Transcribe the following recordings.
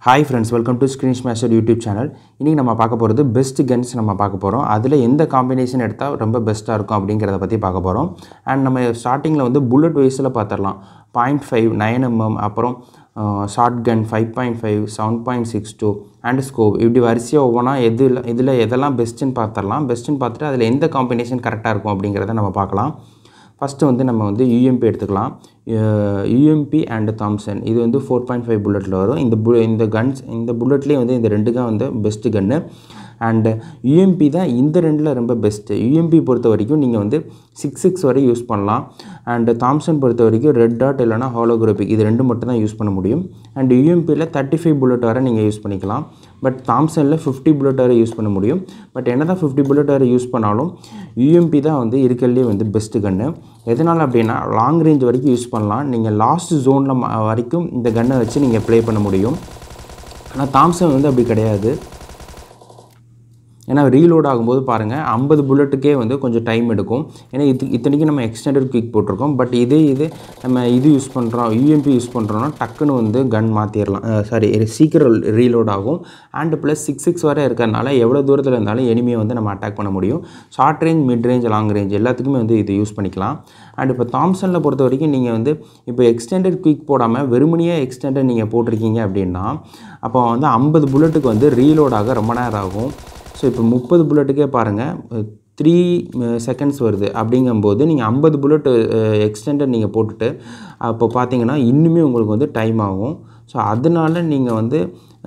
hi friends welcome to screen smasher YouTube channel இன்றைக்கி நம்ம பார்க்க போகிறது பெஸ்ட் கன்ஸ் நம்ம பார்க்க போகிறோம் அதில் எந்த காம்பினேஷன் எடுத்தால் ரொம்ப பெஸ்ட்டாக இருக்கும் அப்படிங்கிறத பற்றி பார்க்க போகிறோம் அண்ட் நம்ம ஸ்டார்டிங்கில் வந்து புல்லட் வைஸில் பார்த்துடலாம் பாயிண்ட் ஃபைவ் நைன் எம்எம் அப்புறம் shotgun five point five seven point six two and scope இப்படி வரிசையாக ஒவ்வொன்றா எது இதில் எதெல்லாம் பெஸ்ட்டுன்னு பார்த்துடலாம் பெஸ்ட்டுன்னு பார்த்துட்டு அதில் எந்த காம்பினேஷன் கரெக்டாக இருக்கும் அப்படிங்கிறத நம்ம பார்க்கலாம் ஃபஸ்ட்டு வந்து நம்ம வந்து யூஎம்பி எடுத்துக்கலாம் யூஎம்பி அண்ட் தாம்சன் இது வந்து ஃபோர் பாயிண்ட் ஃபைவ் புல்லட்டில் வரும் இந்த பு இந்த கன்ஸ் இந்த புல்லட்லேயே வந்து இந்த ரெண்டு தான் வந்து பெஸ்ட்டு கன்று அண்டு யூஎம்பி தான் இந்த ரெண்டில் ரொம்ப பெஸ்ட்டு யூஎம்பி பொறுத்த வரைக்கும் நீங்கள் வந்து சிக்ஸ் சிக்ஸ் வரை யூஸ் பண்ணலாம் அண்டு தாம்சன் பொறுத்த வரைக்கும் ரெட் டாட் இல்லைனா ஹாலோகிராபிக் இது ரெண்டு மட்டும் தான் யூஸ் பண்ண முடியும் அண்ட் யூஎம்பியில் தேர்ட்டி ஃபைவ் புல்லட் வரை நீங்கள் யூஸ் பண்ணிக்கலாம் பட் தாம்சனில் ஃபிஃப்டி புல்லட் வரை யூஸ் பண்ண முடியும் பட் என்ன தான் ஃபிஃப்டி புல்லட் வரை யூஸ் பண்ணாலும் யூஎம்பி தான் வந்து இருக்கிறதுலே வந்து பெஸ்ட்டு கன்று எதனால் அப்படின்னா லாங் ரேஞ்ச் வரைக்கும் யூஸ் பண்ணலாம் நீங்கள் லாஸ்ட் ஜோனில் வரைக்கும் இந்த கன்னை வச்சு நீங்கள் ப்ளே பண்ண முடியும் ஆனால் தாம்சன் வந்து அப்படி கிடையாது ஏன்னா ரீலோட் ஆகும்போது பாருங்கள் ஐம்பது புல்லட்டுக்கே வந்து கொஞ்சம் டைம் எடுக்கும் ஏன்னா இது இத்தனைக்கும் நம்ம எக்ஸ்டெண்டட் குயிக் போட்டிருக்கோம் பட் இதே இது நம்ம இது யூஸ் பண்ணுறோம் யூஎம்பி யூஸ் பண்ணுறோன்னா டக்குன்னு வந்து கன் மாற்றிடலாம் சாரி சீக்கிரம் ரீலோட் ஆகும் அண்ட் ப்ளஸ் சிக்ஸ் சிக்ஸ் வரை இருக்கிறதுனால எவ்வளோ தூரத்தில் இருந்தாலும் எனிமையை வந்து நம்ம அட்டாக் பண்ண முடியும் short range mid range long range எல்லாத்துக்குமே வந்து இது யூஸ் பண்ணிக்கலாம் அண்ட் இப்போ தாம்சனில் பொறுத்த வரைக்கும் நீங்கள் வந்து இப்போ எக்ஸ்டெண்டட் குயிக் போடாமல் வெறுமனையே எக்ஸ்டெண்டட் நீங்கள் போட்டிருக்கீங்க அப்படின்னா அப்போ வந்து ஐம்பது புல்லட்டுக்கு வந்து ரீலோட் ஆக ரொம்ப நேரம் ஆகும் ஸோ இப்போ முப்பது புல்லட்டுக்கே பாருங்கள் த்ரீ செகண்ட்ஸ் வருது அப்படிங்கும்போது நீங்கள் ஐம்பது புல்லட் எக்ஸ்டெண்டட் நீங்கள் போட்டுட்டு அப்போ பார்த்தீங்கன்னா இன்னுமே உங்களுக்கு வந்து டைம் ஆகும் ஸோ அதனால நீங்கள் வந்து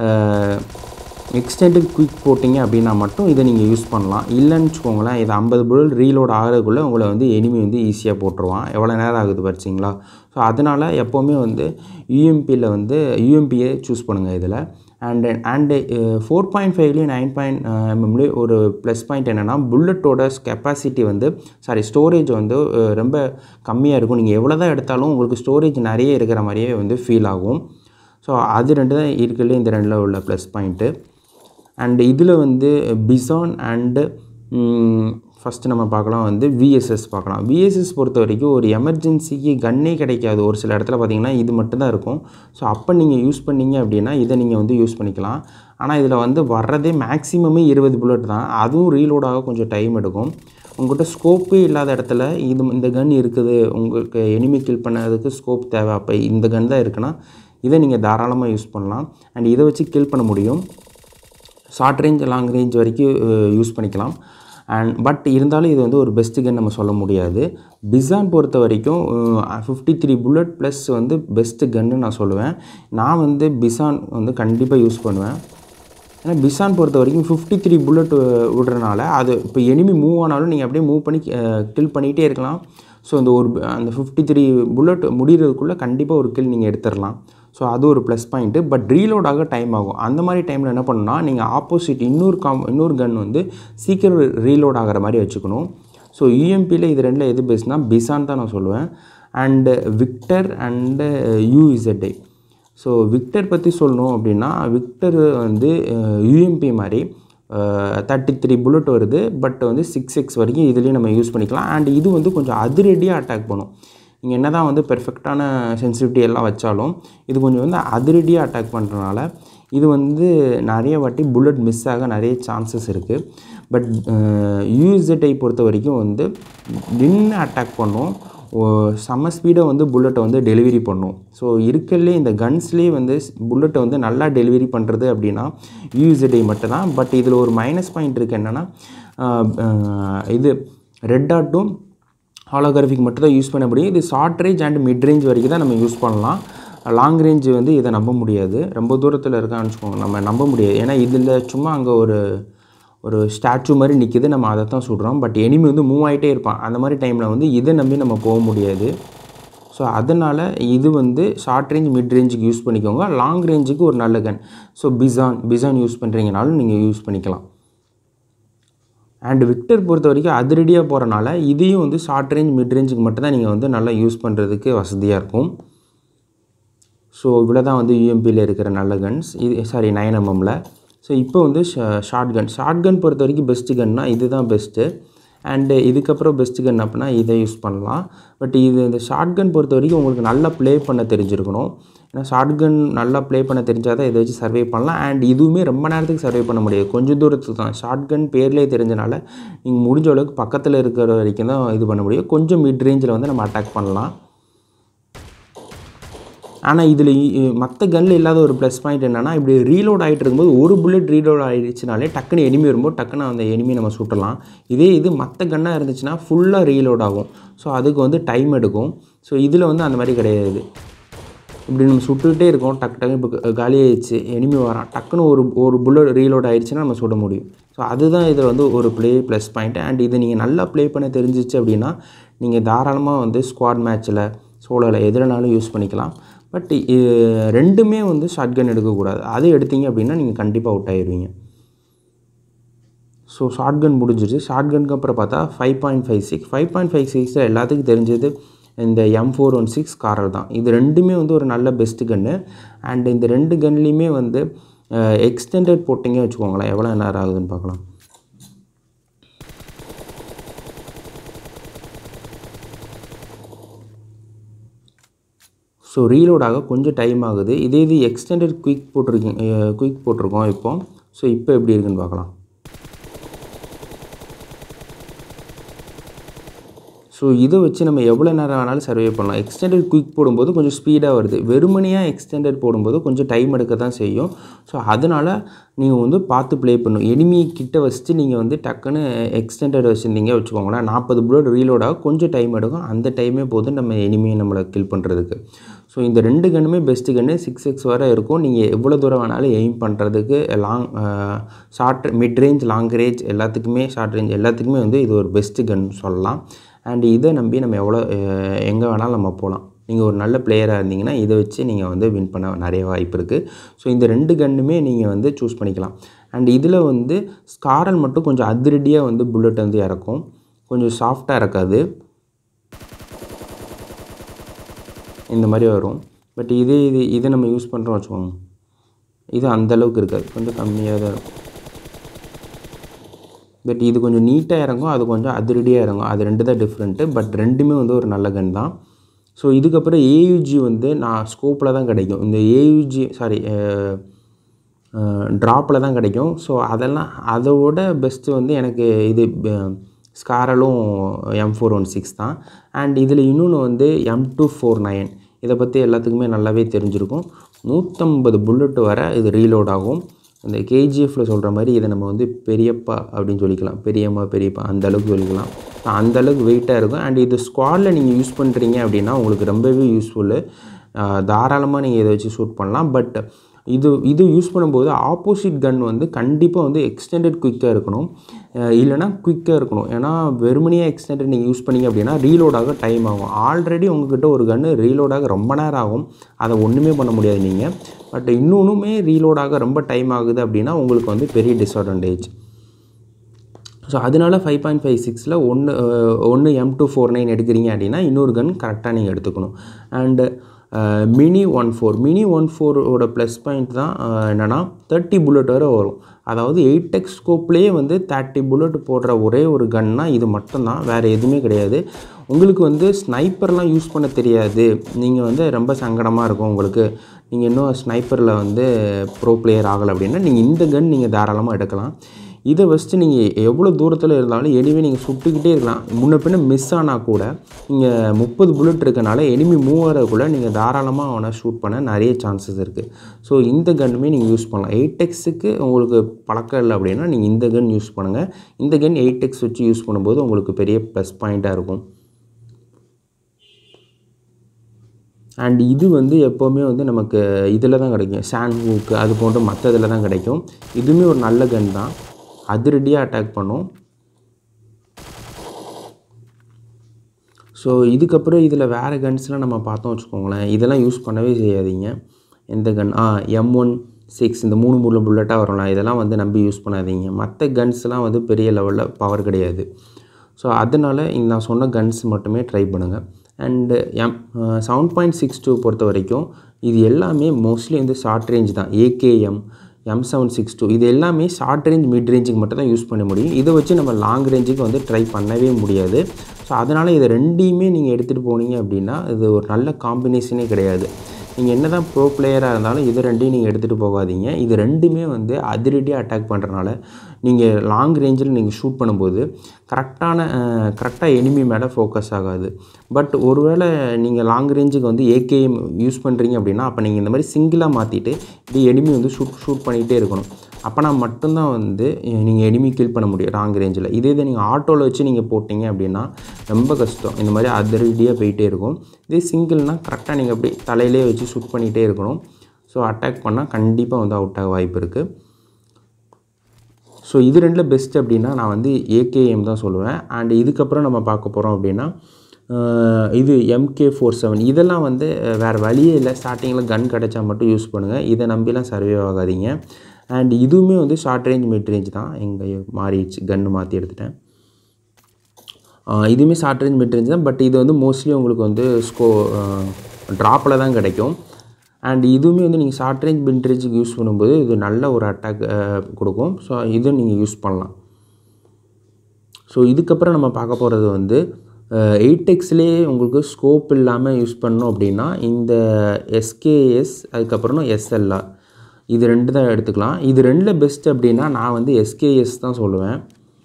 எக்ஸ்டெண்டட் குயிக் போட்டிங்க அப்படின்னா மட்டும் இதை நீங்கள் யூஸ் பண்ணலாம் இல்லைன்னு வச்சுக்கோங்களேன் இது ஐம்பது புல்லட் ரீலோட் ஆகிறதுக்குள்ளே உங்களை வந்து எனிமி வந்து ஈஸியாக போட்டுருவான் எவ்வளோ நேரம் ஆகுது படிச்சிங்களா ஸோ அதனால் எப்போவுமே வந்து யூஎம்பியில் வந்து யூஎம்பியை சூஸ் பண்ணுங்கள் இதில் அண்டு அண்டு ஃபோர் பாயிண்ட் ஃபைவ்லேயும் நைன் பாயிண்ட் எம்எம்லேயும் ஒரு ப்ளஸ் பாயிண்ட் என்னென்னா புல்லட்டோட கெப்பாசிட்டி வந்து சாரி ஸ்டோரேஜ் வந்து ரொம்ப கம்மியாக இருக்கும் நீங்கள் எவ்வளோ தான் எடுத்தாலும் உங்களுக்கு ஸ்டோரேஜ் நிறைய இருக்கிற மாதிரியே வந்து ஃபீல் ஆகும் ஸோ அது ரெண்டு தான் இருக்கிறதுல இந்த ரெண்டில் உள்ள ப்ளஸ் பாயிண்ட்டு அண்டு இதில் வந்து பிசான் அண்டு ஃபஸ்ட்டு நம்ம பார்க்கலாம் வந்து விஎஸ்எஸ் பார்க்கலாம் விஎஸ்எஸ் பொறுத்த வரைக்கும் ஒரு எமர்ஜென்சிக்கு கன்னே கிடைக்காது ஒரு சில இடத்துல பார்த்திங்கன்னா இது மட்டும்தான் இருக்கும் ஸோ அப்போ நீங்கள் யூஸ் பண்ணீங்க அப்படின்னா இதை நீங்கள் வந்து யூஸ் பண்ணிக்கலாம் ஆனால் இதில் வந்து வர்றதே மேக்ஸிமமே இருபது புல்லட் தான் அதுவும் ரீலோடாக கொஞ்சம் டைம் எடுக்கும் உங்கள்கிட்ட ஸ்கோப்பே இல்லாத இடத்துல இது இந்த கன் இருக்குது உங்களுக்கு எனிமி கில் பண்ணதுக்கு ஸ்கோப் தேவை அப்போ இந்த கன் தான் இருக்குன்னா இதை நீங்கள் தாராளமாக யூஸ் பண்ணலாம் அண்ட் இதை வச்சு கில் பண்ண முடியும் ஷார்ட் ரேஞ்ச் லாங் ரேஞ்ச் வரைக்கும் யூஸ் பண்ணிக்கலாம் அண்ட் பட் இருந்தாலும் இது வந்து ஒரு பெஸ்ட்டு கன் நம்ம சொல்ல முடியாது பிசான் பொறுத்த வரைக்கும் ஃபிஃப்டி த்ரீ புல்லட் ப்ளஸ் வந்து பெஸ்ட்டு கன்னு நான் சொல்லுவேன் நான் வந்து பிசான் வந்து கண்டிப்பாக யூஸ் பண்ணுவேன் ஏன்னா பிசான் பொறுத்த வரைக்கும் ஃபிஃப்டி த்ரீ புல்லட் விடுறனால அது இப்போ எனிமி மூவ் ஆனாலும் நீங்கள் அப்படியே மூவ் பண்ணி கில் பண்ணிகிட்டே இருக்கலாம் ஸோ இந்த ஒரு அந்த ஃபிஃப்டி த்ரீ புல்லட் முடிகிறதுக்குள்ளே கண்டிப்பாக ஒரு கில் நீங்கள் எடுத்துடலாம் ஸோ அது ஒரு ப்ளஸ் பாயிண்ட்டு பட் ரீலோடாக டைம் ஆகும் அந்த மாதிரி டைமில் என்ன பண்ணணும்னா நீங்கள் ஆப்போசிட் இன்னொரு காம் இன்னொரு கன் வந்து சீக்கிரம் ரீலோட் ஆகிற மாதிரி வச்சுக்கணும் ஸோ யூஎம்பியில் இது ரெண்டில் எது பெஸ்ட்னா பிசான் தான் நான் சொல்லுவேன் and Victor and UZI so Victor பற்றி சொல்லணும் அப்படின்னா விக்டர் வந்து யூஎம்பி மாதிரி தேர்ட்டி த்ரீ புல்லட் வருது பட் வந்து சிக்ஸ் எக்ஸ் வரைக்கும் இதுலேயும் நம்ம யூஸ் பண்ணிக்கலாம் அண்ட் இது வந்து கொஞ்சம் அதிரடியாக அட்டாக் பண்ணும் நீங்கள் என்ன தான் வந்து பெர்ஃபெக்டான சென்சிட்டிவிட்டி எல்லாம் வச்சாலும் இது கொஞ்சம் வந்து அதிரடியாக அட்டாக் பண்ணுறனால இது வந்து நிறைய வாட்டி புல்லட் மிஸ் ஆக நிறைய சான்சஸ் இருக்குது பட் யூஎஸ்ஐ பொறுத்த வரைக்கும் வந்து நின்று அட்டாக் பண்ணும் செம்ம ஸ்பீடாக வந்து புல்லட்டை வந்து டெலிவரி பண்ணும் ஸோ இருக்கிறதுலே இந்த கன்ஸ்லேயே வந்து புல்லட்டை வந்து நல்லா டெலிவரி பண்ணுறது அப்படின்னா யூஎஸ்ஐ மட்டும் தான் பட் இதில் ஒரு மைனஸ் பாயிண்ட் இருக்குது என்னென்னா இது ரெட் டாட்டும் ஹாலோகிராஃபிக் மட்டும் தான் யூஸ் பண்ண முடியும் இது short range and mid range வரைக்கும் தான் நம்ம யூஸ் பண்ணலாம் லாங் ரேஞ்சு வந்து இதை நம்ப முடியாது ரொம்ப தூரத்தில் இருக்கான்னு வச்சுக்கோங்க நம்ம நம்ப முடியாது ஏன்னா இதில் சும்மா அங்கே ஒரு ஒரு ஸ்டாச்சு மாதிரி நிற்கிது நம்ம அதை தான் சுடுறோம் பட் எனிமி வந்து மூவ் ஆகிட்டே இருப்பான் அந்த மாதிரி டைமில் வந்து இதை நம்பி நம்ம போக முடியாது ஸோ அதனால் இது வந்து ஷார்ட் ரேஞ்ச் மிட் ரேஞ்சுக்கு யூஸ் பண்ணிக்கோங்க லாங் ரேஞ்சுக்கு ஒரு நல்ல gun so Bizon Bizon use பண்ணுறீங்கனாலும் நீங்கள் யூஸ் பண்ணிக்கலாம் அண்டு விக்டர் பொறுத்த வரைக்கும் அதிரடியாக போகிறனால இதையும் வந்து ஷார்ட் ரேஞ்ச் மிட் ரேஞ்சுக்கு மட்டும் தான் நீங்கள் வந்து நல்லா யூஸ் பண்ணுறதுக்கு வசதியாக இருக்கும் ஸோ இவ்வளோ தான் வந்து யூஎம்பியில் இருக்கிற நல்ல கன்ஸ் இது சாரி நைன் எம்எம்மில் ஸோ இப்போ வந்து ஷார்ட் கன் ஷார்ட் கன் பொறுத்த வரைக்கும் பெஸ்ட்டு கன்னா இது தான் பெஸ்ட்டு அண்டு இதுக்கப்புறம் பெஸ்ட் கன் அப்படின்னா இதை யூஸ் பண்ணலாம் பட் இது இந்த ஷார்ட் கன் பொறுத்த வரைக்கும் உங்களுக்கு நல்லா ப்ளே பண்ண தெரிஞ்சிருக்கணும் ஏன்னா ஷார்ட் கன் நல்லா ப்ளே பண்ண தெரிஞ்சால் தான் இதை வச்சு சர்வே பண்ணலாம் அண்ட் இதுவுமே ரொம்ப நேரத்துக்கு சர்வே பண்ண முடியாது கொஞ்சம் தூரத்துக்கு தான் ஷார்ட் கன் பேர்லேயே தெரிஞ்சனால நீங்கள் முடிஞ்ச அளவுக்கு பக்கத்தில் இருக்கிற வரைக்கும் தான் இது பண்ண முடியும் கொஞ்சம் மிட் ரேஞ்சில் வந்து நம்ம அட்டாக் பண்ணலாம் ஆனால் இதில் மற்ற கன்னில் இல்லாத ஒரு ப்ளஸ் பாயிண்ட் என்னென்னா இப்படி ரீலோட் ஆகிட்டு இருக்கும்போது ஒரு புல்லட் ரீலோட் ஆகிடுச்சுனாலே டக்குன்னு எனிமி வரும்போது டக்குன்னு அந்த எனிமி நம்ம சுட்டலாம் இதே இது மற்ற கன்னாக இருந்துச்சுன்னா ஃபுல்லாக ரீலோட் ஆகும் ஸோ அதுக்கு வந்து டைம் எடுக்கும் ஸோ இதில் வந்து அந்த மாதிரி கிடையாது இப்படி நம்ம சுட்டுக்கிட்டே இருக்கோம் டக்கு டக்கு இப்போ காலி ஆயிடுச்சு எனிமி வரான் டக்குன்னு ஒரு ஒரு புல்லட் ரீலோட் ஆயிடுச்சுன்னா நம்ம சுட முடியும் ஸோ அதுதான் இதில் வந்து ஒரு ப்ளே ப்ளஸ் பாயிண்ட் அண்ட் இதை நீங்கள் நல்லா ப்ளே பண்ண தெரிஞ்சிச்சு அப்படின்னா நீங்கள் தாராளமாக வந்து ஸ்குவாட் மேட்ச்சில் சோலோவில் எதுலனாலும் யூஸ் பண்ணிக்கலாம் பட் ரெண்டுமே வந்து ஷார்ட் கன் எடுக்கக்கூடாது அது எடுத்தீங்க அப்படின்னா நீங்கள் கண்டிப்பாக அவுட் ஆயிடுவீங்க ஸோ ஷார்ட் கன் முடிஞ்சிச்சு ஷார்ட் கனுக்கு அப்புறம் பார்த்தா five point five six five point five சிக்ஸில் எல்லாத்துக்கும் தெரிஞ்சது இந்த M four one six SCAR L தான் இது ரெண்டுமே வந்து ஒரு நல்ல பெஸ்ட்டு கன்று அண்ட் இந்த ரெண்டு கன்லேயுமே வந்து எக்ஸ்டெண்டட் போட்டிங்க வச்சுக்கோங்களேன் எவ்வளோ நேரம் ஆகுதுன்னு பார்க்கலாம் ஸோ ரீலோட் ஆக கொஞ்சம் டைம் ஆகுது இதே இது எக்ஸ்டெண்டட் குயிக் போட்டிருக்கீங்க குயிக் போட்டிருக்கோம் இப்போ ஸோ இப்போ எப்படி இருக்குன்னு பார்க்கலாம் ஸோ இதை வச்சு நம்ம எவ்வளோ நேரம் வேணாலும் சர்வே பண்ணலாம் எக்ஸ்டெண்டட் குயிக் போடும்போது கொஞ்சம் ஸ்பீடாக வருது வெறுமனையாக எக்ஸ்டெண்டட் போடும்போது கொஞ்சம் டைம் எடுக்க தான் செய்யும் ஸோ அதனால் நீங்கள் வந்து பார்த்து ப்ளே பண்ணும் எனிமி கிட்ட வச்சுட்டு நீங்கள் வந்து டக்குன்னு எக்ஸ்டெண்டட் வச்சுருந்தீங்க வச்சுக்கோங்களேன் நாற்பது புல்லட் ரீலோட் ஆக கொஞ்சம் டைம் எடுக்கும் அந்த டைமே போதும் நம்ம எனிமியை நம்மளை கில் பண்ணுறதுக்கு ஸோ இந்த ரெண்டு கன்னுமே பெஸ்ட்டு கன்று சிக்ஸ் எக்ஸ் வரை இருக்கும் நீங்கள் எவ்வளோ தூரம் வேணாலும் எய்ம் பண்ணுறதுக்கு long short mid range long range எல்லாத்துக்குமே ஷார்ட் ரேஞ்ச் எல்லாத்துக்குமே வந்து இது ஒரு பெஸ்ட்டு கன் சொல்லலாம் அண்ட் இதை நம்பி நம்ம எவ்வளோ எங்கே வேணாலும் நம்ம போகலாம் நீங்கள் ஒரு நல்ல பிளேயராக இருந்தீங்கன்னா இதை வச்சு நீங்கள் வந்து வின் பண்ண நிறைய வாய்ப்பு இருக்குது ஸோ இந்த ரெண்டு கன்னுமே நீங்கள் வந்து சூஸ் பண்ணிக்கலாம் அண்ட் இதில் வந்து ஸ்காரல் மட்டும் கொஞ்சம் அதிரடியாக வந்து புல்லட் வந்து இறக்கும் கொஞ்சம் சாஃப்டாக இருக்காது இந்த மாதிரி வரும் பட் இதே இது இதை நம்ம யூஸ் பண்ணுறோம் வச்சுக்கோங்க இது அந்தளவுக்கு இருக்காது கொஞ்சம் கம்மியாக தான் இருக்கும் பட் இது கொஞ்சம் நீட்டாக இறங்கும் அது கொஞ்சம் அதிரடியாக இறங்கும் அது ரெண்டு தான் டிஃப்ரெண்ட்டு பட் ரெண்டுமே வந்து ஒரு நல்ல கன் தான் ஸோ இதுக்கப்புறம் ஏயுஜி வந்து நான் ஸ்கோப்பில் தான் கிடைக்கும் இந்த ஏயுஜி சாரி ட்ராப்பில் தான் கிடைக்கும் ஸோ அதெல்லாம் அதோட பெஸ்ட்டு வந்து எனக்கு இது ஸ்காரலும் எம் ஃபோர் ஒன் சிக்ஸ் தான் அண்ட் இதில் இன்னொன்று வந்து எம் டூ ஃபோர் நைன் இதை பற்றி எல்லாத்துக்குமே நல்லாவே தெரிஞ்சிருக்கும் நூற்றம்பது புல்லட் வர இது ரீலோட் ஆகும் அந்த கேஜிஎஃப்பில் சொல்கிற மாதிரி இதை நம்ம வந்து பெரியப்பா அப்படின்னு சொல்லிக்கலாம் பெரியம்மா பெரியப்பா அந்த அளவுக்கு சொல்லிக்கலாம் அந்த அளவுக்கு வெயிட்டாக இருக்கும் அண்ட் இது ஸ்குவாடில் நீங்கள் யூஸ் பண்ணுறீங்க அப்படின்னா உங்களுக்கு ரொம்பவே யூஸ்ஃபுல்லு தாராளமாக நீங்கள் இதை வச்சு ஷூட் பண்ணலாம் பட் இது இது யூஸ் பண்ணும்போது ஆப்போசிட் கன் வந்து கண்டிப்பாக வந்து எக்ஸ்டெண்டட் குயிக்காக இருக்கணும் இல்லைனா குயிக்காக இருக்கணும் ஏன்னா வெறுமனையாக எக்ஸ்டெண்டட் நீங்கள் யூஸ் பண்ணிங்க அப்படின்னா ரீலோடாக டைம் ஆகும் ஆல்ரெடி உங்ககிட்ட ஒரு கன்று ரீலோடாக ரொம்ப நேரம் ஆகும் அதை ஒன்றுமே பண்ண முடியாது நீங்கள் பட் இன்னொன்றுமே ரீலோடாக ரொம்ப டைம் ஆகுது அப்படின்னா உங்களுக்கு வந்து பெரிய டிஸ்அட்வான்டேஜ் ஸோ அதனால ஃபைவ் பாயிண்ட் ஃபைவ் சிக்ஸில் ஒன்று ஒன்று எம் டூ ஃபோர் நைன் எடுக்கிறீங்க அப்படின்னா இன்னொரு கன் கரெக்டாக நீங்கள் எடுத்துக்கணும் and mini one four mini one ஃபோரோட ப்ளஸ் பாயிண்ட் தான் என்னென்னா தேர்ட்டி புல்லட் வரை வரும் அதாவது எயிட் எக்ஸ் ஸ்கோப்லேயே வந்து தேர்ட்டி புல்லட் போடுற ஒரே ஒரு கன்னா இது மட்டும்தான் வேறு எதுவுமே கிடையாது உங்களுக்கு வந்து ஸ்னைப்பர்லாம் யூஸ் பண்ண தெரியாது நீங்கள் வந்து ரொம்ப சங்கடமாக இருக்கும் உங்களுக்கு நீங்கள் இன்னும் ஸ்னைப்பரில் வந்து ப்ரோ பிளேயர் ஆகலை அப்படின்னா நீங்கள் இந்த கன் நீங்கள் தாராளமாக எடுக்கலாம் இதை வச்சுட்டு நீங்கள் எவ்வளோ தூரத்தில் இருந்தாலும் எனிமே நீங்கள் சுட்டுக்கிட்டே இருக்கலாம் முன்ன பின்ன மிஸ் ஆனால் கூட நீங்கள் முப்பது புல்லட் இருக்கனால எனிமி மூவ் ஆகிறதுக்குள்ளே நீங்கள் தாராளமாக அவனை ஷூட் பண்ண நிறைய சான்சஸ் இருக்குது ஸோ இந்த கன்னுமே நீங்கள் யூஸ் பண்ணலாம் எயிட் எக்ஸுக்கு உங்களுக்கு பழக்கம் இல்லை அப்படின்னா நீங்கள் இந்த கன் யூஸ் பண்ணுங்கள் இந்த கன் எயிட் எக்ஸ் வச்சு யூஸ் பண்ணும்போது உங்களுக்கு பெரிய ப்ளஸ் பாயிண்ட்டாக இருக்கும் அண்ட் இது வந்து எப்போவுமே வந்து நமக்கு இதில் தான் கிடைக்கும் சாண்ட் ஹூக்கு அது போன்ற மற்ற இதில் தான் கிடைக்கும் இதுவுமே ஒரு நல்ல கன் தான் அதிரடியாக அட்டாக் பண்ணும் ஸோ இதுக்கப்புறம் இதில் வேறு கன்ஸ்லாம் நம்ம பார்த்தோம் வச்சுக்கோங்களேன் இதெல்லாம் யூஸ் பண்ணவே செய்யாதீங்க எந்த கன் ஆ எம் ஒன் சிக்ஸ் இந்த மூணு மூணு புல்லட்டாக வரலாம் இதெல்லாம் வந்து நம்பி யூஸ் பண்ணாதீங்க மற்ற கன்ஸ்லாம் வந்து பெரிய லெவலில் பவர் கிடையாது ஸோ அதனால் இங்கே நான் சொன்ன கன்ஸ் மட்டுமே ட்ரை பண்ணுங்கள் and M seven point six two பொறுத்த வரைக்கும் இது எல்லாமே மோஸ்ட்லி வந்து ஷார்ட் ரேஞ்ச் தான் AKM M seven six two இது எல்லாமே ஷார்ட் ரேஞ்ச் மிட் ரேஞ்சுக்கு மட்டும் தான் யூஸ் பண்ண முடியும் இதை வச்சு நம்ம லாங் ரேஞ்சுக்கு வந்து ட்ரை பண்ணவே முடியாது ஸோ அதனால் இதை ரெண்டையுமே நீங்கள் எடுத்துகிட்டு போனீங்க அப்படின்னா இது ஒரு நல்ல காம்பினேஷனே கிடையாது நீங்கள் என்ன தான் ப்ரோ பிளேயராக இருந்தாலும் இது ரெண்டையும் நீங்கள் எடுத்துகிட்டு போகாதீங்க இது ரெண்டுமே வந்து அதிரடியாக அட்டாக் பண்ணுறனால நீங்கள் லாங் ரேஞ்சில் நீங்கள் ஷூட் பண்ணும்போது கரெக்டான கரெக்டாக எனிமி மேலே ஃபோக்கஸ் ஆகாது பட் ஒருவேளை நீங்கள் லாங் ரேஞ்சுக்கு வந்து ஏகேஎம் யூஸ் பண்ணுறீங்க அப்படின்னா அப்போ நீங்கள் இந்த மாதிரி சிங்கிளாக மாற்றிட்டு இது எனிமி வந்து ஷூட் ஷூட் பண்ணிகிட்டே இருக்கணும் அப்போனா மட்டும்தான் வந்து நீங்கள் எனிமி கில் பண்ண முடியும் லாங் ரேஞ்சில் இதே இதை நீங்கள் ஆட்டோவில் வச்சு நீங்கள் போட்டிங்க அப்படின்னா ரொம்ப கஷ்டம் இந்த மாதிரி அதிரடியாக போயிட்டே இருக்கும் இதே சிங்கிள்னால் கரெக்டாக நீங்கள் அப்படி தலையிலே வச்சு ஷூட் பண்ணிகிட்டே இருக்கணும் ஸோ அட்டாக் பண்ணால் கண்டிப்பாக வந்து அவுட் ஆக வாய்ப்பு இருக்குது ஸோ இது ரெண்டில் பெஸ்ட் அப்படின்னா நான் வந்து ஏகேஎம் தான் சொல்லுவேன் அண்ட் இதுக்கப்புறம் நம்ம பார்க்க போகிறோம் அப்படின்னா அஹ், இது எம்கே ஃபோர் செவன் இதெல்லாம் வந்து அஹ், வேறு வழியே இல்லை ஸ்டார்டிங்கில் கன் கிடச்சா மட்டும் யூஸ் பண்ணுங்கள் இதை நம்பிலாம் சர்வே ஆகாதீங்க அண்ட் இதுவுமே வந்து ஷார்ட் ரேஞ்ச் மிட் ரேஞ்ச் தான் எங்கே மாறிடுச்சு கன்று மாற்றி எடுத்துட்டேன் ஆஹ் இதுவுமே ஷார்ட் ரேஞ்ச் மிட் ரேஞ்ச் தான் பட் இது வந்து மோஸ்ட்லி உங்களுக்கு வந்து ஸ்கோ ட்ராப்பில் தான் கிடைக்கும் அண்ட் இதுவுமே வந்து நீங்கள் ஷார்ட் ரேஞ்ச் மிட் ரேஞ்சுக்கு யூஸ் பண்ணும்போது இது நல்ல ஒரு அட்டாக் கொடுக்கும் ஸோ இதுவும் நீங்கள் யூஸ் பண்ணலாம் ஸோ இதுக்கப்புறம் நம்ம பார்க்க போகிறது வந்து எயிட் எக்ஸ்லேயே உங்களுக்கு ஸ்கோப் இல்லாமல் யூஸ் பண்ணோம் அப்படின்னா இந்த எஸ்கேஎஸ் அதுக்கப்புறம் எஸ்எல்ஆர் இது ரெண்டு தான் எடுத்துக்கலாம் இது ரெண்டில் பெஸ்ட் அப்படின்னா நான் வந்து எஸ்கேஎஸ் தான் சொல்லுவேன்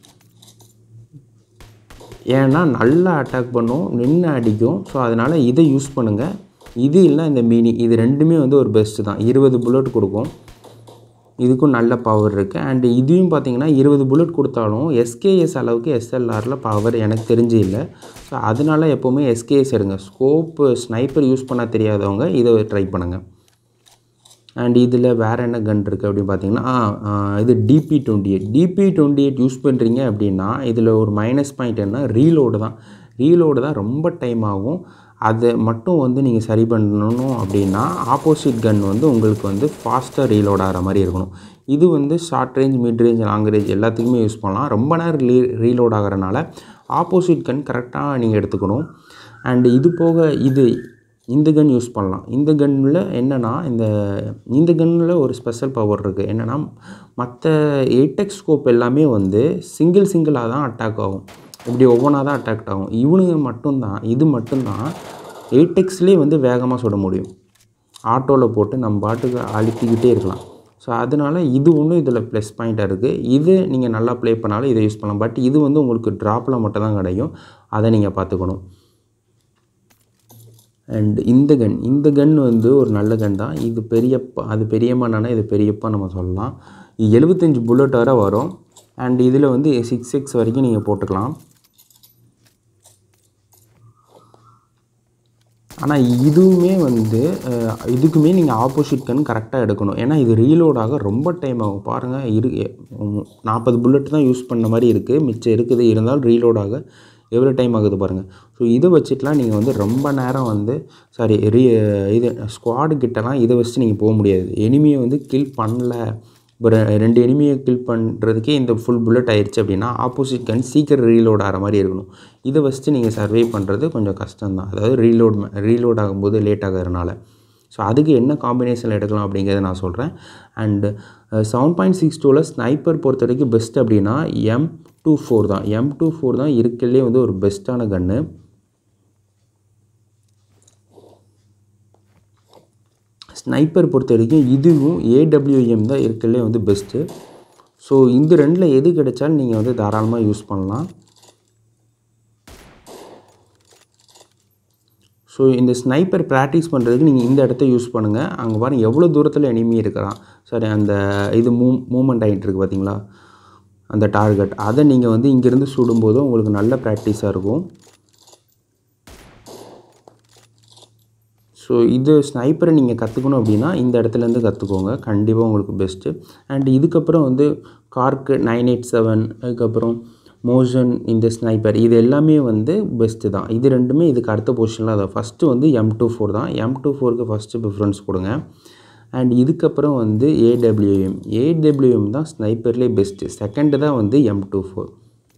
ஏன்னா நல்லா அட்டாக் பண்ணும் நின்று அடிக்கும் ஸோ அதனால் இதை யூஸ் பண்ணுங்கள் இது இல்லை இந்த மினி இது ரெண்டுமே வந்து ஒரு பெஸ்ட்டு தான் இருபது புல்லட் கொடுக்கும் இதுக்கும் நல்ல பவர் இருக்குது அண்ட் இதையும் பார்த்தீங்கன்னா இருபது புல்லட் கொடுத்தாலும் எஸ்கேஎஸ் அளவுக்கு எஸ்எல்ஆரில் பவர் எனக்கு தெரிஞ்சு இல்லை ஸோ அதனால எப்போவுமே எஸ்கேஎஸ் எடுங்க ஸ்கோப்பு ஸ்னைப்பர் யூஸ் பண்ண தெரியாதவங்க இதை ட்ரை பண்ணுங்கள் அண்ட் இதில் வேறு என்ன கன் இருக்குது அப்படின்னு பார்த்தீங்கன்னா ஆ, ஆ, இது DP twenty eight DP twenty eight use பண்ணுறீங்க அப்படின்னா இதில் ஒரு மைனஸ் பாயிண்ட் என்ன ரீலோடு தான் ரீலோடு தான் ரொம்ப டைம் ஆகும் அதை மட்டும் வந்து நீங்கள் சரி பண்ணணும் அப்படின்னா ஆப்போசிட் கன் வந்து உங்களுக்கு வந்து ஃபாஸ்ட்டாக ரீலோட் ஆகிற மாதிரி இருக்கணும் இது வந்து short range mid range long range எல்லாத்துக்குமே யூஸ் பண்ணலாம் ரொம்ப நேரம் ரீ ரீலோட் ஆகிறனால ஆப்போசிட் கன் கரெக்டாக நீங்கள் எடுத்துக்கணும் அண்ட் இது போக இது இந்த கன் யூஸ் பண்ணலாம் இந்த கன்னில் என்னென்னா இந்த இந்த கன்னில் ஒரு ஸ்பெஷல் பவர் இருக்குது என்னென்னா மற்ற எயிட்டெக்ஸ் ஸ்கோப் எல்லாமே வந்து சிங்கிள் சிங்கிளாக தான் அட்டாக் ஆகும் இப்படி ஒவ்வொன்றா தான் அட்டாக் ஆகும் இவனுங்க மட்டும்தான் இது மட்டும்தான் எயிட்டெக்ஸ்லேயே வந்து வேகமாக சுட முடியும் ஆட்டோவில் போட்டு நம்ம பாட்டுக்கு அழுத்திக்கிட்டே இருக்கலாம் ஸோ அதனால் இது ஒன்றும் இதில் ப்ளஸ் பாயிண்ட்டாக இருக்குது இது நீங்கள் நல்லா ப்ளே பண்ணாலும் இதை யூஸ் பண்ணலாம் பட் இது வந்து உங்களுக்கு ட்ராப்பில் மட்டும் தான் கிடைக்கும் அதை நீங்கள் பார்த்துக்கணும் அண்ட் இந்த கன் இந்த கன் வந்து ஒரு நல்ல கன் தான் இது பெரியப்பா அது பெரியம்மானா இது பெரியப்பா நம்ம சொல்லலாம் இது எழுபத்தஞ்சி புல்லட் வரை வரும் அண்ட் இதில் வந்து சிக்ஸ் எக்ஸ் வரைக்கும் நீங்கள் போட்டுக்கலாம் ஆனால் இதுவுமே வந்து அஹ், இதுக்குமே நீங்கள் ஆப்போசிட் கன் கரெக்டாக எடுக்கணும் ஏன்னா இது ரீலோட் ஆக ரொம்ப டைம் ஆகும் பாருங்கள் இரு நாற்பது புல்லட் தான் யூஸ் பண்ண மாதிரி இருக்குது மிச்சம் இருக்குது இருந்தாலும் ரீலோட் ஆக எவ்வளோ டைம் ஆகுது பாருங்கள் ஸோ இதை வச்சுட்டுலாம் நீங்கள் வந்து ரொம்ப நேரம் வந்து சாரி ரீ இது ஸ்குவாடு கிட்டலாம் இதை வச்சு நீங்கள் போக முடியாது எனிமியை வந்து கில் பண்ணல இப்போ ரெ- ரெண்டு எனிமியை கில் பண்ணுறதுக்கே இந்த ஃபுல் புல்லட் ஆயிடுச்சு அப்படின்னா ஆப்போசிட் கன் சீக்கிரம் ரீலோட் ஆகிற மாதிரி இருக்கணும் இதை வச்சுட்டு நீங்கள் சர்வே பண்ணுறது கொஞ்சம் கஷ்டம்தான் அதாவது ரீலோட் ரீலோட் ஆகும்போது லேட் ஆகிறதுனால ஸோ அதுக்கு என்ன காம்பினேஷனில் எடுக்கலாம் அப்படிங்கிறத நான் சொல்கிறேன் அண்டு செவன் பாயிண்ட் சிக்ஸ் டூவில் ஸ்னைப்பர் பொறுத்த வரைக்கும் பெஸ்ட் அப்படின்னா எம் டூ ஃபோர் தான் எம் டூ ஃபோர் தான் இருக்கிறதுலே வந்து ஒரு பெஸ்ட்டான கன்று ஸ்னைப்பர் பொறுத்த வரைக்கும் இதுவும் ஏடபிள்யூஎம் தான் இருக்கிறதுலே வந்து பெஸ்ட்டு ஸோ இந்த ரெண்டில் எது கிடைச்சாலும் நீங்கள் வந்து தாராளமாக யூஸ் பண்ணலாம் ஸோ இந்த ஸ்னைப்பர் ப்ராக்டிஸ் பண்ணுறதுக்கு நீங்கள் இந்த இடத்த யூஸ் பண்ணுங்கள் அங்கே பாருங்கள் எவ்வளோ தூரத்தில் எனிமி இருக்கிறான் சரி அந்த இது மூ மூமெண்ட் ஆகிட்டு இருக்கு பார்த்தீங்களா அந்த டார்கெட் அதை நீங்கள் வந்து இங்கேருந்து சுடும்போது உங்களுக்கு நல்ல ப்ராக்டிஸாக இருக்கும் ஸோ இது ஸ்னைப்பரை நீங்கள் கற்றுக்கணும் அப்படின்னா இந்த இடத்துலேருந்து கற்றுக்கோங்க கண்டிப்பாக உங்களுக்கு பெஸ்ட்டு அண்ட் இதுக்கப்புறம் வந்து கார்க்கு நைன் எயிட் செவன் அதுக்கப்புறம் மோஷன் இந்த ஸ்னைப்பர் இது எல்லாமே வந்து பெஸ்ட்டு தான் இது ரெண்டுமே இதுக்கு அடுத்த பொசிஷனில் அதை ஃபஸ்ட்டு வந்து எம் டூ ஃபோர் தான் எம் டூ ஃபோருக்கு ஃபஸ்ட்டு ப்ரிஃபரன்ஸ் கொடுங்க அண்ட் இதுக்கப்புறம் வந்து ஏடபிள்யூஎம் ஏடபிள்யூஎம் தான் ஸ்னைப்பர்லேயே பெஸ்ட்டு செகண்டு தான் வந்து எம் டூ ஃபோர்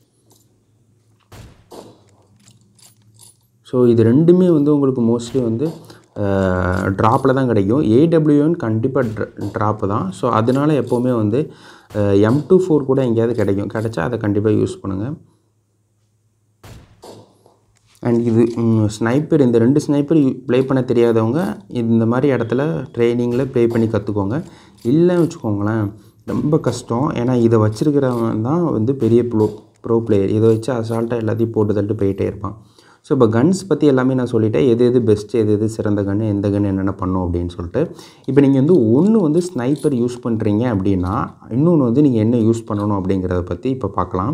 ஸோ இது ரெண்டுமே வந்து உங்களுக்கு மோஸ்ட்லி வந்து ட்ராப்பில் தான் கிடைக்கும் ஏடபிள்யூஎன் கண்டிப்பாக ட்ராப்பு தான் ஸோ அதனால எப்போவுமே வந்து எம் டூ ஃபோர் கூட எங்கேயாவது கிடைக்கும் கிடைச்சா அதை கண்டிப்பாக யூஸ் பண்ணுங்கள் அண்ட் இது ஸ்னைப்பர் இந்த ரெண்டு ஸ்னைப்பர் ப்ளே பண்ண தெரியாதவங்க இந்த மாதிரி இடத்துல ட்ரைனிங்கில் ப்ளே பண்ணி கற்றுக்கோங்க இல்லைன்னு வச்சுக்கோங்களேன் ரொம்ப கஷ்டம் ஏன்னா இதை வச்சுருக்கிறவன் தான் வந்து பெரிய ப்ளோ ப்ரோ பிளேயர் இதை வச்சு அசால்ட்டாக எல்லாத்தையும் போட்டு தள்ளிட்டு போயிட்டே இருப்பான் ஸோ இப்போ கன்ஸ் பற்றி எல்லாமே நான் சொல்லிட்டேன் எது எது பெஸ்ட்டு எது எது சிறந்த கன்று எந்த கன்று என்னென்ன பண்ணும் அப்படின்னு சொல்லிட்டு இப்போ நீங்கள் வந்து ஒன்று வந்து ஸ்னைப்பர் யூஸ் பண்ணுறீங்க அப்படின்னா இன்னொன்று வந்து நீங்கள் என்ன யூஸ் பண்ணணும் அப்படிங்கிறத பற்றி இப்போ பார்க்கலாம்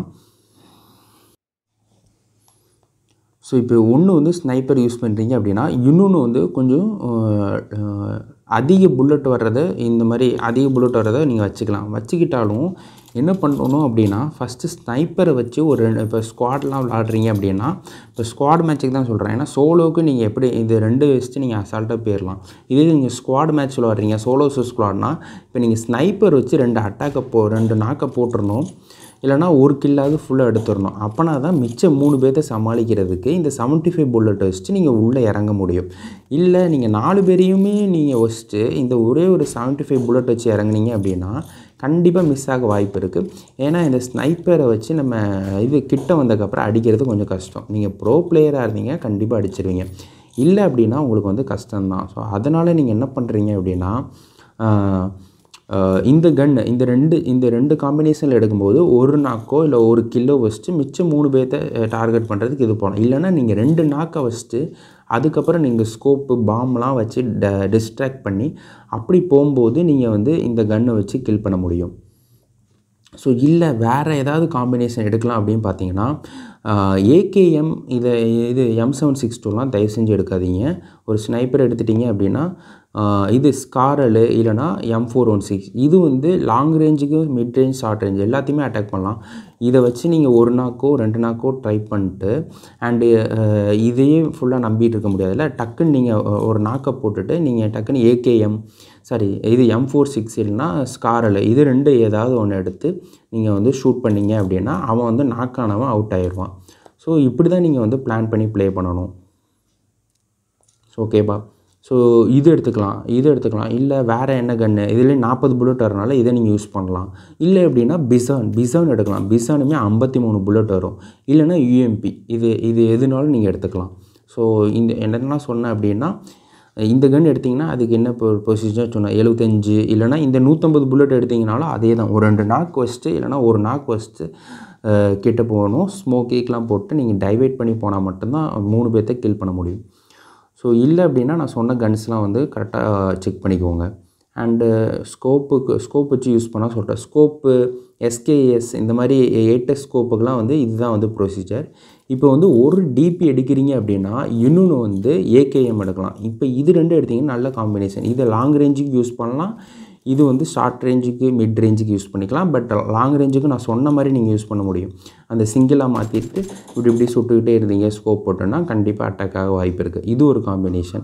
ஸோ இப்போ ஒன்று வந்து ஸ்னைப்பர் யூஸ் பண்ணுறீங்க அப்படின்னா இன்னொன்று வந்து கொஞ்சம் அதிக புல்லட் வர்றதை இந்த மாதிரி அதிக புல்லட் வர்றதை நீங்கள் வச்சுக்கலாம் வச்சுக்கிட்டாலும் என்ன பண்ணணும் அப்படின்னா ஃபஸ்ட்டு ஸ்னைப்பரை வச்சு ஒரு ரெண்டு இப்போ ஸ்குவாட்லாம் விளாட்றீங்க அப்படின்னா இப்போ ஸ்குவாட் மேட்ச்சுக்கு தான் சொல்கிறேன் ஏன்னா சோலோவுக்கு நீங்கள் எப்படி இது ரெண்டு வச்சுட்டு நீங்கள் அசால்ட்டாக போயிடலாம் இதே நீங்கள் ஸ்குவாட் மேட்ச் விளாட்றீங்க சோலோ ஸ்குவாட்னா இப்போ நீங்கள் ஸ்னைப்பர் வச்சு ரெண்டு அட்டாக்கை போ ரெண்டு நாக்கை போட்டுறணும் இல்லைனா ஒரு கில்லாவது ஃபுல்லாக எடுத்துடணும் அப்போனா தான் மிச்சம் மூணு பேர்த்த சமாளிக்கிறதுக்கு இந்த செவன்ட்டி ஃபைவ் புல்லட் வச்சுட்டு நீங்கள் உள்ளே இறங்க முடியும் இல்லை நீங்கள் நாலு பேரையுமே நீங்கள் வச்சுட்டு இந்த ஒரே ஒரு செவன்ட்டி ஃபைவ் புல்லட் வச்சு இறங்குனீங்க அப்படின்னா கண்டிப்பாக மிஸ் ஆக வாய்ப்பு இருக்குது ஏன்னா இந்த ஸ்னைப்பரை வச்சு நம்ம இது கிட்ட வந்ததுக்கப்புறம் அடிக்கிறது கொஞ்சம் கஷ்டம் நீங்கள் ப்ரோ பிளேயராக இருந்தீங்க கண்டிப்பாக அடிச்சிருவீங்க இல்லை அப்படின்னா உங்களுக்கு வந்து கஷ்டம்தான் ஸோ அதனால் நீங்கள் என்ன பண்ணுறீங்க அப்படின்னா இந்த கன்று இந்த ரெண்டு இந்த ரெண்டு காம்பினேஷனில் எடுக்கும்போது ஒரு நாக்கோ இல்லை ஒரு கிலோ வச்சுட்டு மிச்சம் மூணு பேர்த்த டார்கெட் பண்ணுறதுக்கு இது போகலாம் இல்லைனா நீங்கள் ரெண்டு நாக்கை வச்சுட்டு அதுக்கப்புறம் நீங்கள் ஸ்கோப்பு பாம்லாம் வச்சு ட டிஸ்ட்ராக்ட் பண்ணி அப்படி போகும்போது நீங்கள் வந்து இந்த கன்னை வச்சு கில் பண்ண முடியும் ஸோ இல்லை வேறு ஏதாவது காம்பினேஷன் எடுக்கலாம் அப்படின்னு பார்த்தீங்கன்னா ஏகேஎம் இதை இது எம் செவன் சிக்ஸ் டூலாம் தயவு செஞ்சு எடுக்காதீங்க ஒரு ஸ்னைப்பர் எடுத்துட்டிங்க அப்படின்னா இது ஸ்காரலு இல்லைனா எம் ஃபோர் ஒன் சிக்ஸ் இது வந்து லாங் ரேஞ்சுக்கு மிட் ரேஞ்ச் ஷார்ட் ரேஞ்ச் எல்லாத்தையுமே அட்டாக் பண்ணலாம் இதை வச்சு நீங்கள் ஒரு நாக்கோ ரெண்டு நாக்கோ ட்ரை பண்ணிட்டு அண்டு இதையே ஃபுல்லாக நம்பிட்டு இருக்க முடியாதுல்ல டக்குன்னு நீங்கள் ஒரு நாக்கை போட்டுட்டு நீங்கள் டக்குன்னு ஏகேஎம் சாரி இது எம் ஃபோர் சிக்ஸ் இல்லைனா ஸ்காரல் இது ரெண்டு ஏதாவது ஒன்று எடுத்து நீங்கள் வந்து ஷூட் பண்ணிங்க அப்படின்னா அவன் வந்து நாக்கானவன் அவுட் ஆயிடுவான் ஸோ இப்படி தான் நீங்கள் வந்து பிளான் பண்ணி ப்ளே பண்ணணும் ஸோ ஓகேப்பா ஸோ இது எடுத்துக்கலாம் இது எடுத்துக்கலாம் இல்லை வேறு என்ன கன்று இதுலேயே நாற்பது புல்லட் வரனால இதை நீங்கள் யூஸ் பண்ணலாம் இல்லை எப்படின்னா பிசான் பிசான் எடுக்கலாம் பிசானுமே ஐம்பத்தி மூணு புல்லட் வரும் இல்லைனா யூஎம்பி இது இது எதுனாலும் நீங்கள் எடுத்துக்கலாம் ஸோ இந்த என்னென்னா சொன்னேன் அப்படின்னா இந்த கன் எடுத்திங்கன்னா அதுக்கு என்ன பொசிஷன் சொன்னேன் எழுபத்தஞ்சு இல்லைனா இந்த நூற்றம்பது புல்லட் எடுத்திங்கனாலும் அதே தான் ஒரு ரெண்டு நாக் வச்சுட்டு இல்லைனா ஒரு நாக் வச்சுட்டு கிட்ட போகணும் ஸ்மோக்கிக்கெலாம் போட்டு நீங்கள் டைவேட் பண்ணி போனால் மட்டும்தான் மூணு பேர்த்த கில் பண்ண முடியும் ஸோ இல்லை அப்படின்னா நான் சொன்ன கன்ஸ்லாம் வந்து கரெக்டாக செக் பண்ணிக்கோங்க அண்டு ஸ்கோப்புக்கு ஸ்கோப் வச்சு யூஸ் பண்ணால் சொல்கிறேன் ஸ்கோப்பு எஸ்கேஎஸ் இந்த மாதிரி ஏட்டஸ் ஸ்கோப்புக்கெலாம் வந்து இதுதான் வந்து ப்ரொசீஜர் இப்போ வந்து ஒரு டிபி எடுக்கிறீங்க அப்படின்னா இன்னொன்று வந்து ஏகேஎம் எடுக்கலாம் இப்போ இது ரெண்டு எடுத்திங்கன்னா நல்ல காம்பினேஷன் இதை லாங் ரேஞ்சுக்கு யூஸ் பண்ணலாம் இது வந்து ஷார்ட் ரேஞ்சுக்கு மிட் ரேஞ்சுக்கு யூஸ் பண்ணிக்கலாம் பட் லாங் ரேஞ்சுக்கு நான் சொன்ன மாதிரி நீங்கள் யூஸ் பண்ண முடியும் அந்த சிங்கிளாக மாற்றிட்டு இப்படி இப்படி சுட்டுக்கிட்டே இருந்தீங்க ஸ்கோப் போட்டோன்னா கண்டிப்பாக அட்டாக் ஆக வாய்ப்பு இருக்குது இது ஒரு காம்பினேஷன்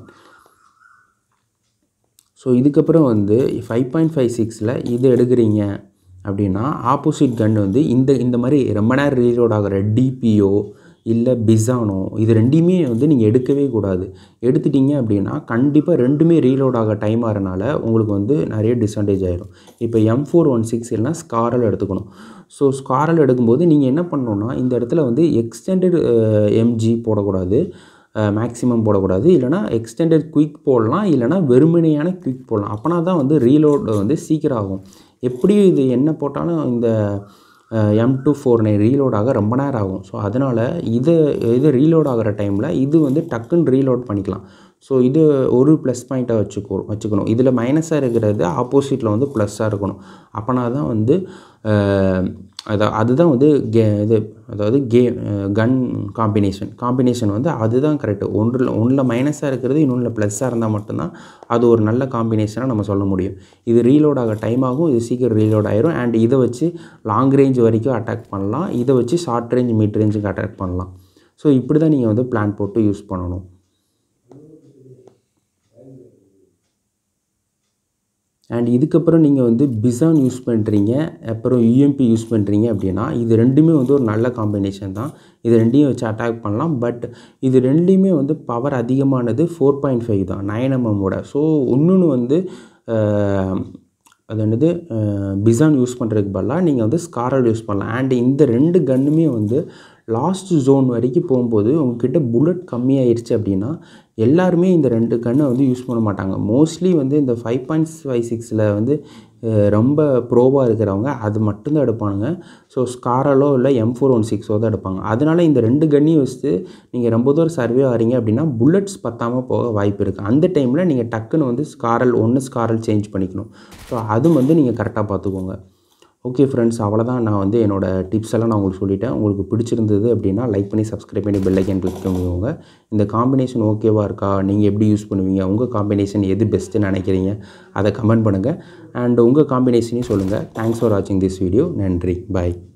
ஸோ இதுக்கப்புறம் வந்து ஃபைவ் பாயிண்ட் ஃபைவ் சிக்ஸில் இது எடுக்கிறீங்க அப்படின்னா ஆப்போசிட் கன் வந்து இந்த இந்த மாதிரி ரொம்ப நேரம் ரீலோட் ஆகிற டிபிஓ இல்லை பிசானோ இது ரெண்டையுமே வந்து நீங்கள் எடுக்கவே கூடாது எடுத்துட்டீங்க அப்படின்னா கண்டிப்பாக ரெண்டுமே ரீலோட் ஆக டைம் ஆகிறனால உங்களுக்கு வந்து நிறைய டிஸ்அட்வான்டேஜ் ஆயிரும் இப்போ எம் ஃபோர் ஒன் சிக்ஸ் இல்லைனா ஸ்காரல் எடுத்துக்கணும் ஸோ ஸ்காரல் எடுக்கும்போது நீங்கள் என்ன பண்ணணுன்னா இந்த இடத்துல வந்து எக்ஸ்டெண்டட் எம்ஜி போடக்கூடாது மேக்ஸிமம் போடக்கூடாது இல்லைனா எக்ஸ்டெண்டட் குயிக் போடலாம் இல்லைனா வெறுமனையான குயிக் போடலாம் அப்போனா தான் வந்து ரீலோட் வந்து சீக்கிரம் ஆகும் எப்படியும் இது என்ன போட்டாலும் இந்த M two four nine reload ஆக ரொம்ப நேரம் ஆகும் ஸோ அதனால் இது இது ரீலோட் ஆகிற டைமில் இது வந்து டக்குன்னு ரீலோட் பண்ணிக்கலாம் ஸோ இது ஒரு ப்ளஸ் பாயிண்ட்டாக வச்சுக்கோ வச்சுக்கணும் இதில் மைனஸாக இருக்கிறது ஆப்போசிட்டில் வந்து ப்ளஸ்ஸாக இருக்கணும் அப்போனா தான் வந்து அதை அதுதான் வந்து கே இது அதாவது கே கன் காம்பினேஷன் காம்பினேஷன் வந்து அதுதான் கரெக்டு ஒன்றில் ஒன்றில் மைனஸாக இருக்கிறது இன்னொன்றில் ப்ளஸ்ஸாக இருந்தால் மட்டும்தான் அது ஒரு நல்ல காம்பினேஷனாக நம்ம சொல்ல முடியும் இது ரீலோட் ஆக டைம் ஆகும் இது சீக்கிரம் ரீலோட் ஆயிரும் அண்ட் இதை வச்சு லாங் ரேஞ்ச் வரைக்கும் அட்டாக் பண்ணலாம் இதை வச்சு ஷார்ட் ரேஞ்ச் மிட் ரேஞ்சுக்கு அட்டாக் பண்ணலாம் ஸோ இப்படி தான் நீங்கள் வந்து பிளான் போட்டு யூஸ் பண்ணணும் அண்ட் இதுக்கப்புறம் நீங்கள் வந்து பிசான் யூஸ் பண்ணுறீங்க அப்புறம் யூஎம்பி யூஸ் பண்ணுறீங்க அப்படின்னா இது ரெண்டுமே வந்து ஒரு நல்ல காம்பினேஷன் தான் இது ரெண்டையும் வச்சு அட்டாக் பண்ணலாம் பட் இது ரெண்டுலேயுமே வந்து பவர் அதிகமானது ஃபோர் பாயிண்ட் ஃபைவ் தான் நைன் எம்எம்மோட ஸோ இன்னொன்று வந்து அது என்னது பிசான் யூஸ் பண்ணுறதுக்கு பதிலாக நீங்கள் வந்து ஸ்காரல் யூஸ் பண்ணலாம் அண்ட் இந்த ரெண்டு கன்னுமே வந்து லாஸ்ட் ஜோன் வரைக்கும் போகும்போது உங்ககிட்ட புல்லட் கம்மியாயிருச்சு அப்படின்னா எல்லாருமே இந்த ரெண்டு கன்னை வந்து யூஸ் பண்ண மாட்டாங்க மோஸ்ட்லி வந்து இந்த ஃபைவ் பாயிண்ட் ஃபைவ் சிக்ஸில் வந்து அஹ், ரொம்ப ப்ரோவாக இருக்கிறவங்க அது மட்டும்தான் எடுப்பானுங்க ஸோ ஸ்காரலோ இல்லை எம் ஃபோர் ஒன் சிக்ஸோ தான் எடுப்பாங்க அதனால இந்த ரெண்டு கன்னையும் வச்சுட்டு நீங்கள் ரொம்ப தூரம் சர்வே ஆகிறீங்க அப்படின்னா புல்லட்ஸ் பத்தாமல் போக வாய்ப்பு இருக்குது அந்த டைமில் நீங்கள் டக்குன்னு வந்து ஸ்காரல் ஒன்று ஸ்காரல் சேஞ்ச் பண்ணிக்கணும் ஸோ அது வந்து நீங்கள் கரெக்டாக பார்த்துக்கோங்க ஓகே ஃப்ரெண்ட்ஸ் அவ்வளோதான் நான் வந்து என்னோட டிப்ஸ் எல்லாம் நான் உங்களுக்கு சொல்லிட்டேன் உங்களுக்கு பிடிச்சிருந்தது அப்படின்னா லைக் பண்ணி சப்ஸ்கிரைப் பண்ணி பெல் ஐக்கன் கிளிக் பண்ணிக்கோங்க இந்த காம்பினேஷன் ஓகேவா இருக்கா நீங்கள் எப்படி யூஸ் பண்ணுவீங்க உங்கள் காம்பினேஷன் எது பெஸ்ட்டுன்னு நினைக்கிறீங்க அதை கமெண்ட் பண்ணுங்கள் அண்ட் உங்கள் காம்பினேஷனையும் சொல்லுங்கள் தேங்க்ஸ் ஃபார் வாட்சிங் திஸ் வீடியோ நன்றி பை